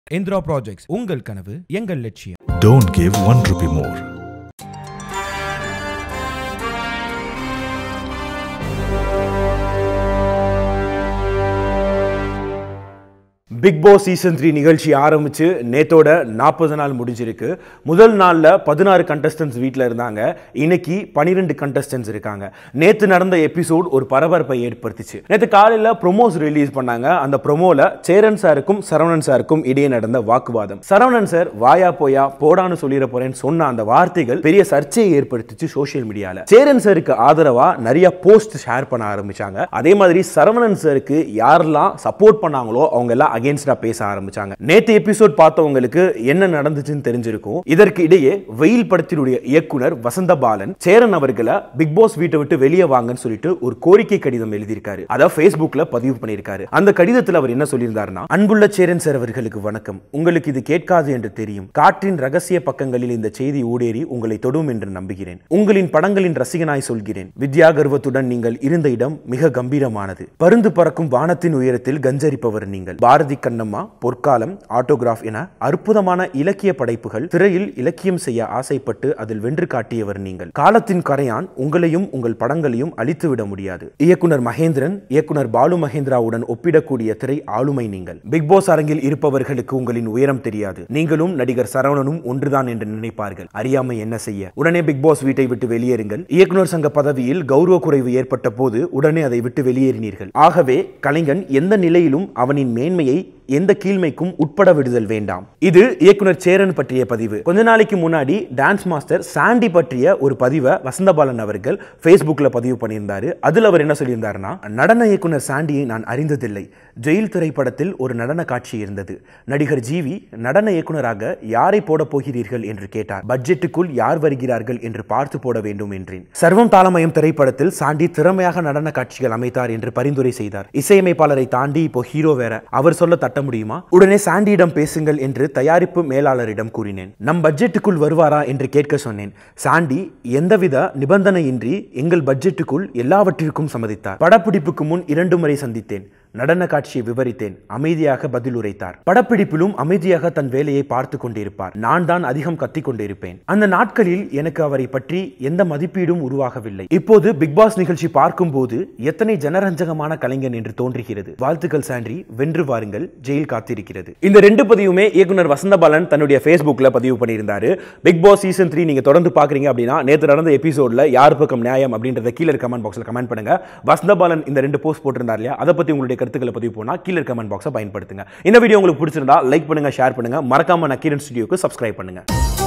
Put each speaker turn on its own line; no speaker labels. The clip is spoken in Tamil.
இந்திரா ப்ராஜெக்ட்ஸ் உங்கள் கனவு எங்கள் லட்சியம்
Don't give one rupee more.
Bigg Boss season three நிகழ்ச்சி ஆரம்பிச்சு நேத்தோட நாற்பது நாள் முடிஞ்சிருக்கு முதல் நாளில் பதினாறு கண்டஸ்டன்ஸ் வீட்டில் இருந்தாங்க இன்னைக்கு பன்னிரெண்டு கண்டஸ்டன்ஸ் இருக்காங்க நேற்று நடந்த எபிசோட் ஒரு பரபரப்பை ஏற்படுத்திச்சு நேற்று காலையில் ப்ரொமோஸ் ரிலீஸ் பண்ணாங்க அந்த ப்ரொமோல சேரன் சாருக்கும் சரவணன் சாருக்கும் இடையே நடந்த வாக்குவாதம் சரவணன் சார் வாயா போயா போடான்னு சொல்லிட போறேன்னு சொன்ன அந்த வார்த்தைகள் பெரிய சர்ச்சையை ஏற்படுத்திச்சு சோஷியல் மீடியால சேரன் சாருக்கு ஆதரவா நிறைய போஸ்ட் ஷேர் பண்ண ஆரம்பிச்சாங்க அதே மாதிரி சரவணன் சாருக்கு யாரெல்லாம் சப்போர்ட் பண்ணாங்களோ அவங்க எல்லாம் அகேன்ஸ்டா பேச ஆரம்பிச்சாங்க நேத்து எபிசோட் பார்த்தவங்களுக்கு என்ன நடந்துச்சுன்னு தெரிஞ்சிருக்கும் இதற்கு இடையே வெயில் படத்தினுடைய இயக்குனர் வசந்த பாலன் சேரன் அவர்களை பிக் பாஸ் வீட்டை விட்டு வெளியே வாங்கன்னு சொல்லிட்டு ஒரு கோரிக்கை கடிதம் எழுதியிருக்காரு அதை Facebookல பதிவு பண்ணியிருக்காரு அந்த கடிதத்தில் அவர் என்ன சொல்லியிருந்தாருன்னா அன்புள்ள சேரன் சார் அவர்களுக்கு வணக்கம் உங்களுக்கு இது கேட்காது என்று தெரியும் காற்றின் ரகசிய பக்கங்களில் இந்த செய்தி ஊடேறி உங்களை தொடும் என்று நம்புகிறேன் உங்களின் படங்களின் ரசிகனாய் சொல்கிறேன் வித்யா கர்வத்துடன் நீங்கள் இருந்த இடம் மிக கம்பீரமானது பருந்து பறக்கும் வானத்தின் உயரத்தில் கஞ்சரிப்பவர் நீங்கள் பாரதி கண்ணம்மா பொற்காலம் ஆட்டோகிராஃப் என அற்புதமான இலக்கிய படைப்புகள் திரையில் இலக்கியம் செய்ய ஆசைப்பட்டு அதில் வென்று காட்டியவர் நீங்கள் காலத்தின் கரையான் உங்களையும் உங்கள் படங்களையும் அழித்துவிட முடியாது இயக்குனர் மகேந்திரன் இயக்குனர் பாலு மகேந்திராவுடன் ஒப்பிடக்கூடிய திரை ஆளுமை நீங்கள் பிக் பாஸ் அரங்கில் இருப்பவர்களுக்கு உங்களின் உயரம் தெரியாது நீங்களும் நடிகர் சரவணனும் ஒன்றுதான் என்று நினைப்பார்கள் அறியாமை என்ன செய்ய உடனே பிக் பாஸ் வீட்டை விட்டு வெளியேறுங்கள் இயக்குனர் சங்க பதவியில் கௌரவ குறைவு ஏற்பட்ட போது உடனே அதை விட்டு வெளியேறினீர்கள் ஆகவே கலைஞன் எந்த நிலையிலும் அவனின் மேன்மையை எந்த கீழ்மைக்கும் உட்பட விடுதல் வேண்டாம் இது இயக்குனர் சேரன் பற்றிய பதிவு கொஞ்ச நாளைக்கு முன்னாடி டான்ஸ் மாஸ்டர் சாண்டி பற்றிய ஒரு பதிவை வசந்தபாலன் அவர்கள் Facebookல பதிவு பண்ணியிருந்தாரு அதுல அவர் என்ன சொல்லியிருந்தாருன்னா நடன இயக்குனர் சாண்டியை நான் அறிந்ததில்லை ஜெயில் திரைப்படத்தில் ஒரு நடன காட்சி இருந்தது நடிகர் ஜீவி நடன இயக்குனராக யாரை போட போகிறீர்கள் என்று கேட்டார் பட்ஜெட்டுக்குள் யார் வருகிறார்கள் என்று பார்த்து போட வேண்டும் என்றேன் சர்வம் தாளமயம் திரைப்படத்தில் சாண்டி திறமையாக நடன காட்சிகள் அமைத்தார் என்று பரிந்துரை செய்தார் இசையமைப்பாளரை தாண்டி இப்போ ஹீரோ வேற அவர் சொல்ல தட்ட முடியுமா உடனே சாண்டியிடம் பேசுங்கள் என்று தயாரிப்பு மேலாளரிடம் கூறினேன் நம் பட்ஜெட்டுக்குள் வருவாரா என்று கேட்க சொன்னேன் சாண்டி எந்தவித நிபந்தனையின்றி எங்கள் பட்ஜெட்டுக்குள் எல்லாவற்றிற்கும் சம்மதித்தார் படப்பிடிப்புக்கு முன் இரண்டு முறை சந்தித்தேன் நடன காட்சியை விவரித்தேன் அமைதியாக பதில் உரைத்தார் படப்பிடிப்பிலும் அமைதியாக தன் வேலையை பார்த்து கொண்டிருப்பார் நான் தான் அதிகம் கத்திக் கொண்டிருப்பேன் அந்த நாட்களில் எனக்கு அவரை பற்றி எந்த மதிப்பீடும் உருவாகவில்லை இப்போது பிக் பாஸ் நிகழ்ச்சி பார்க்கும்போது எத்தனை ஜனரஞ்சகமான கலைஞன் என்று தோன்றுகிறது வாழ்த்துக்கள் சாண்டி வென்று வாருங்கள் ஜெயில் காத்திருக்கிறது இந்த ரெண்டு பதிவுமே இயக்குனர் வசந்தபாலன் தன்னுடைய Facebookல பதிவு பண்ணியிருந்தாரு பிக் பாஸ் சீசன் த்ரீ நீங்க தொடர்ந்து பாக்குறீங்க அப்படின்னா நேற்று நடந்த எபிசோட்ல யார் பக்கம் நியாயம் அப்படின்றத கீழே கமெண்ட் பாக்ஸ்ல கமெண்ட் பண்ணுங்க வசந்தபாலன் இந்த ரெண்டு போஸ்ட் போட்டிருந்தார் இல்லையா அதை பத்தி உங்களுடைய கருத்துக்களை பதிவு போனா கீழே கமெண்ட் பாக்ஸை பயன்படுத்துங்க இந்த வீடியோ உங்களுக்கு பிடிச்சிருந்தா லைக் பண்ணுங்க ஷேர் பண்ணுங்க மறக்காம நக்கீரன் ஸ்டுடியோக்கு சப்ஸ்கிரைப் பண்ணுங்க